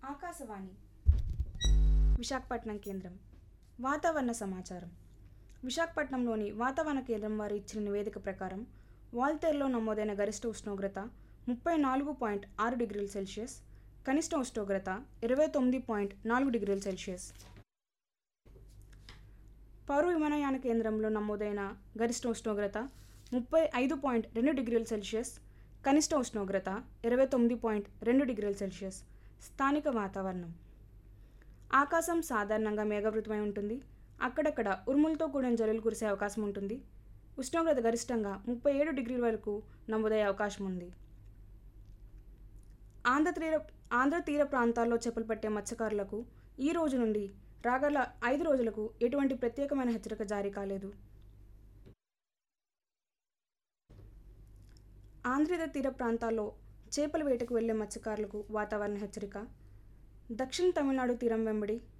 ఆకాశవాణి విశాఖపట్నం కేంద్రం వాతావరణ సమాచారం విశాఖపట్నంలోని వాతావరణ కేంద్రం వారు ఇచ్చిన నివేదిక ప్రకారం వాల్తేరులో నమోదైన గరిష్ట ఉష్ణోగ్రత ముప్పై నాలుగు పాయింట్ ఆరు డిగ్రీల సెల్సియస్ కనిష్ట ఉష్ణోగ్రత ఇరవై తొమ్మిది పాయింట్ నాలుగు డిగ్రీల సెల్సియస్ పౌర విమానయాన కేంద్రంలో నమోదైన గరిష్ట ఉష్ణోగ్రత ముప్పై ఐదు పాయింట్ రెండు డిగ్రీల సెల్సియస్ కనిష్ట ఉష్ణోగ్రత ఇరవై తొమ్మిది పాయింట్ రెండు డిగ్రీల సెల్సియస్ స్థానిక వాతావరణం ఆకాశం సాధారణంగా మేఘవృతమై ఉంటుంది అక్కడక్కడ ఉరుములతో కూడిన జల్లులు కురిసే అవకాశం ఉంటుంది ఉష్ణోగ్రత గరిష్టంగా ముప్పై ఏడు డిగ్రీల వరకు నమోదయ్యే అవకాశం ఉంది ఆంధ్ర తీర ఆంధ్ర తీర ప్రాంతాల్లో చేపలు పట్టే మత్స్యకారులకు ఈ రోజు నుండి రాగల ఐదు రోజులకు ఎటువంటి ప్రత్యేకమైన హెచ్చరిక జారీ కాలేదు ఆంధ్ర తీర ప్రాంతాల్లో చేపల వేటకు వెళ్లే మత్స్యకారులకు వాతావరణ హెచ్చరిక దక్షిణ తమిళనాడు తీరం వెంబడి